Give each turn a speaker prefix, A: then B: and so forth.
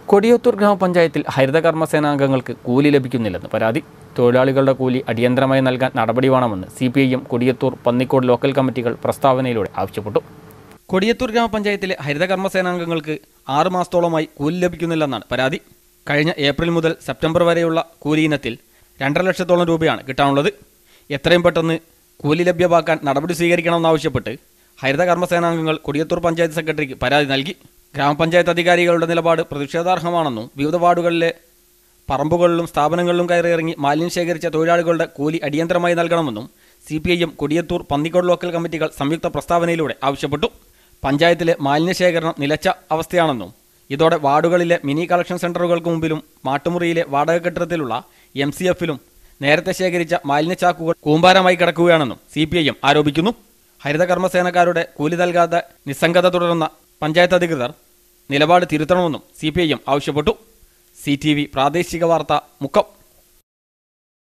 A: കൊടിയത്തൂർ ഗ്രാമപഞ്ചായത്തിൽ ഹരിതകർമ്മസേനാംഗങ്ങൾക്ക് കൂലി ലഭിക്കുന്നില്ലെന്ന് പരാതി തൊഴിലാളികളുടെ കൂലി അടിയന്തരമായി നൽകാൻ നടപടി വേണമെന്ന് സി പി ഐ എം കൊടിയത്തൂർ പന്നിക്കോട് ലോക്കൽ കമ്മിറ്റികൾ പ്രസ്താവനയിലൂടെ ആവശ്യപ്പെട്ടു കൊടിയത്തൂർ ഗ്രാമപഞ്ചായത്തിലെ ഹരിതകർമ്മസേനാംഗങ്ങൾക്ക് ആറ് മാസത്തോളമായി കൂലി ലഭിക്കുന്നില്ലെന്നാണ് പരാതി കഴിഞ്ഞ ഏപ്രിൽ മുതൽ സെപ്റ്റംബർ വരെയുള്ള കൂലി ഇനത്തിൽ രണ്ടര ലക്ഷത്തോളം രൂപയാണ് കിട്ടാനുള്ളത് എത്രയും പെട്ടെന്ന് കൂലി ലഭ്യമാക്കാൻ നടപടി സ്വീകരിക്കണമെന്നാവശ്യപ്പെട്ട് ഹരിതകർമ്മസേനാംഗങ്ങൾ കൊടിയത്തൂർ പഞ്ചായത്ത് സെക്രട്ടറിക്ക് പരാതി നൽകി ഗ്രാമപഞ്ചായത്ത് അധികാരികളുടെ നിലപാട് പ്രതിഷേധാർഹമാണെന്നും വിവിധ വാർഡുകളിലെ പറമ്പുകളിലും സ്ഥാപനങ്ങളിലും കയറിയിറങ്ങി മാലിന്യം ശേഖരിച്ച തൊഴിലാളികളുടെ കൂലി അടിയന്തരമായി നൽകണമെന്നും സി പി ഐ എം കൊടിയത്തൂർ പന്നിക്കോട് ലോക്കൽ കമ്മിറ്റികൾ സംയുക്ത പ്രസ്താവനയിലൂടെ ആവശ്യപ്പെട്ടു പഞ്ചായത്തിലെ മാലിന്യ ശേഖരണം നിലച്ച അവസ്ഥയാണെന്നും ഇതോടെ വാർഡുകളിലെ മിനി കളക്ഷൻ സെന്ററുകൾക്ക് മുമ്പിലും മാട്ടുമുറിയിലെ വാടക കെട്ടിടത്തിലുള്ള എം സി എഫിലും നേരത്തെ ശേഖരിച്ച മാലിന്യ ചാക്കുകൾ കൂമ്പാരമായി കിടക്കുകയാണെന്നും സി പി ഐ എം ആരോപിക്കുന്നു ഹരിതകർമ്മസേനക്കാരുടെ കൂലി നൽകാതെ നിസ്സംഗത തുടരുന്ന പഞ്ചായത്ത് അധികൃതർ നിലപാട് തിരുത്തണമെന്നും സി പി ഐ എം ആവശ്യപ്പെട്ടു സി ടി വി പ്രാദേശിക വാർത്ത മുക്കം